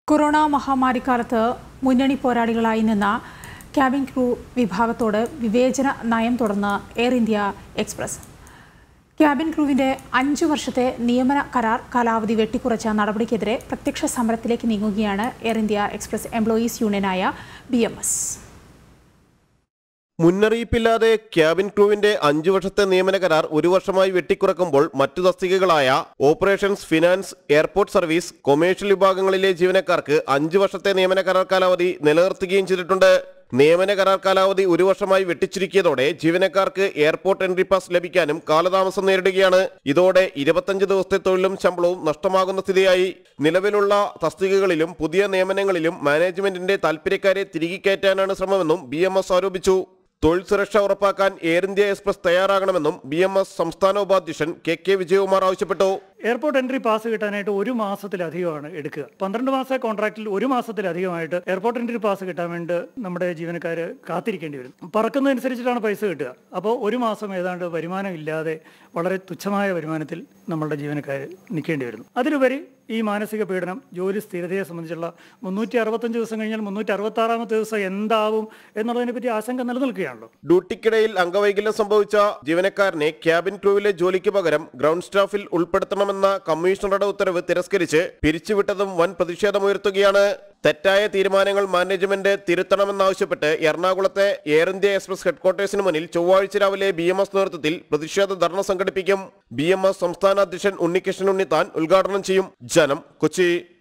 corona മഹാമാരിക്കാലത്ത് മുന്നണി പോരാളികളായി നിന്ന cabin crew വിഭാഗത്തോട് വിവേചന നയം തുടർന്ന് എയർ ഇന്ത്യ എക്സ്പ്രസ് ക്യാബിൻ ക്രൂവിന്റെ അഞ്ചു വർഷത്തെ നിയമന കരാർ കാലാവധി വെട്ടിക്കുറച്ച നടപടിക്കെതിരെ പ്രത്യക്ഷ സമരത്തിലേക്ക് നീങ്ങുകയാണ് എയർ ഇന്ത്യ എക്സ്പ്രസ് എംപ്ലോയീസ് യൂണിയനായ ബി എം എസ് മുന്നറിയിപ്പില്ലാതെ ക്യാബിൻ ക്രൂവിന്റെ അഞ്ചു വർഷത്തെ നിയമന കരാർ ഒരു വർഷമായി വെട്ടിക്കുറക്കുമ്പോൾ മറ്റു തസ്തികകളായ operations finance airport service commercial വിഭാഗങ്ങളിലെ ജീവനക്കാർക്ക് അഞ്ചു വർഷത്തെ നിയമന കരാർ കാലാവധി നിലനിർത്തുകയും ചെയ്തിട്ടുണ്ട് നിയമന കരാർ കാലാവധി ഒരു വർഷമായി വെട്ടിച്ചുരുക്കിയതോടെ ജീവനക്കാർക്ക് എയർപോർട്ട് എൻട്രി പാസ് ലഭിക്കാനും കാലതാമസം നേരിടുകയാണ് ഇതോടെ ഇരുപത്തഞ്ച് ദിവസത്തെ തൊഴിലും ശമ്പളവും നഷ്ടമാകുന്ന സ്ഥിതിയായി നിലവിലുള്ള തസ്തികകളിലും പുതിയ നിയമനങ്ങളിലും മാനേജ്മെന്റിന്റെ താൽപര്യക്കാരെ തിരികെ കയറ്റാനാണ് ശ്രമമെന്നും ബി ആരോപിച്ചു തൊഴിൽ സുരക്ഷ ഉറപ്പാക്കാൻ എയർ ഇന്ത്യ എക്സ്പ്രസ് തയ്യാറാകണമെന്നും ബി എം എസ് സംസ്ഥാന ഉപാധ്യക്ഷൻ കെ കെ വിജയകുമാർ ആവശ്യപ്പെട്ടു എയർപോർട്ട് എൻട്രി പാസ് കിട്ടാനായിട്ട് ഒരു മാസത്തിലധികമാണ് എടുക്കുക പന്ത്രണ്ട് മാസ കോൺട്രാക്റ്റിൽ ഒരു മാസത്തിലധികമായിട്ട് എയർപോർട്ട് എൻട്രി പാസ് കിട്ടാൻ വേണ്ടി നമ്മുടെ ജീവനക്കാർ കാത്തിരിക്കേണ്ടി വരും പറക്കുന്നതനുസരിച്ചിട്ടാണ് പൈസ കിട്ടുക അപ്പോൾ ഒരു മാസം ഏതാണ്ട് വരുമാനം ഇല്ലാതെ വളരെ തുച്ഛമായ വരുമാനത്തിൽ നമ്മളുടെ ജീവനക്കാർ നിൽക്കേണ്ടി വരുന്നു അതിലുപരി ഈ മാനസിക പീഡനം ജോലി സ്ഥിരതയെ സംബന്ധിച്ചുള്ള മുന്നൂറ്റി അറുപത്തഞ്ച് ദിവസം കഴിഞ്ഞാൽ മുന്നൂറ്റി അറുപത്തി ആറാമത്തെ ദിവസം എന്താവും എന്നുള്ളതിനെ പറ്റി ആശങ്ക നിലനിൽക്കുകയാണല്ലോ ഡ്യൂട്ടിക്കിടയിൽ അംഗവൈകല്യം സംഭവിച്ച ജീവനക്കാരനെ ക്യാബിൻ ക്രൂവിലെ ജോലിക്ക് പകരം ഗ്രൗണ്ട് സ്റ്റാഫിൽ ഉൾപ്പെടുത്തണമെന്ന കമ്മീഷണറുടെ ഉത്തരവ് തിരസ്കരിച്ച് പിരിച്ചുവിട്ടതും വൻ പ്രതിഷേധമുയർത്തുകയാണ് തെറ്റായ തീരുമാനങ്ങൾ മാനേജ്മെന്റ് തിരുത്തണമെന്നാവശ്യപ്പെട്ട് എറണാകുളത്തെ എയർ ഇന്ത്യ എക്സ്പ്രസ് ഹെഡ്ക്വാർട്ടേഴ്സിന് മുന്നിൽ ചൊവ്വാഴ്ച രാവിലെ ബി എം എസ് നേതൃത്വത്തിൽ പ്രതിഷേധ ധർണ സംഘടിപ്പിക്കും ബി എം എസ് സംസ്ഥാന അധ്യക്ഷൻ ഉണ്ണികൃഷ്ണൻ ഉണ്ണിത്താൻ ഉദ്ഘാടനം ചെയ്യും ജനം കൊച്ചി